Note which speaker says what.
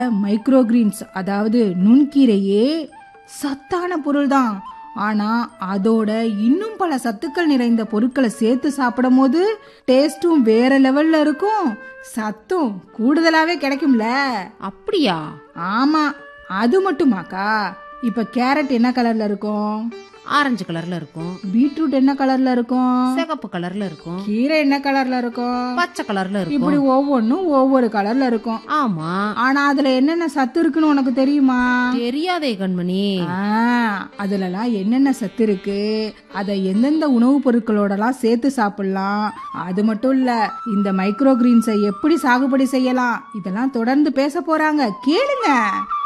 Speaker 1: microgreens அதாவது நுண்கீரையே சத்தான பொருள் தான் ஆனா அதோட இன்னும் பல சத்துக்கள் நிறைந்த பொருட்களை சேர்த்து சாப்பிடும் போது டேஸ்டும் வேற லெவல்ல இருக்கும் சத்தும் கூடுதலாவே கிடைக்கும்ல
Speaker 2: அப்படியா
Speaker 1: ஆமா அது மட்டுமாக்கா இப்ப கேரட் என்ன கலர்ல இருக்கும்
Speaker 2: ஆரஞ்சு கலர்ல இருக்கும்
Speaker 1: பீட்ரூட் என்ன கலர்ல இருக்கும்
Speaker 2: சிகப்பு கலர்ல இருக்கும்
Speaker 1: கீரை என்ன கலர்ல இருக்கும்
Speaker 2: பச்சை கலர்ல
Speaker 1: இப்படி
Speaker 2: இருக்கும்
Speaker 1: ஒவ்வொன்றும் ஒவ்வொரு கலர்ல இருக்கும்
Speaker 2: ஆமா
Speaker 1: ஆனா அதுல என்னென்ன சத்து இருக்குன்னு உனக்கு தெரியுமா
Speaker 2: தெரியாதே கண்மணி
Speaker 1: ஆ, அதுலலாம் என்னென்ன சத்து இருக்கு அதை எந்தெந்த உணவுப் பொருட்களோடலாம் சேர்த்து சாப்பிடலாம் அது மட்டும் இல்ல இந்த மைக்ரோ கிரீன்ஸை எப்படி சாகுபடி செய்யலாம் இதெல்லாம் தொடர்ந்து பேச போறாங்க கேளுங்க